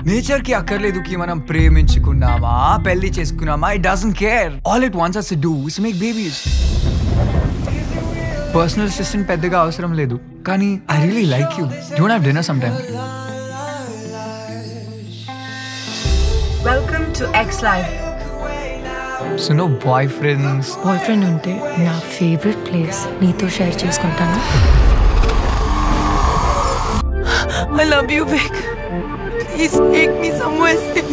Nature కి అక్కర్లేదు కి మనం ప్రేమించుకున్నామా పెళ్లి చేసుకున్నామా it doesn't care all it wants us to do is make babies personal assistant పెద్దగా అవసరం లేదు కానీ I really like you don't have dinner some time Welcome to X Life. So no boy friends boy friend ఉంటే నా favourite place నీతో share చేసుకుంటాను I love you, Vic. Please take me somewhere safe.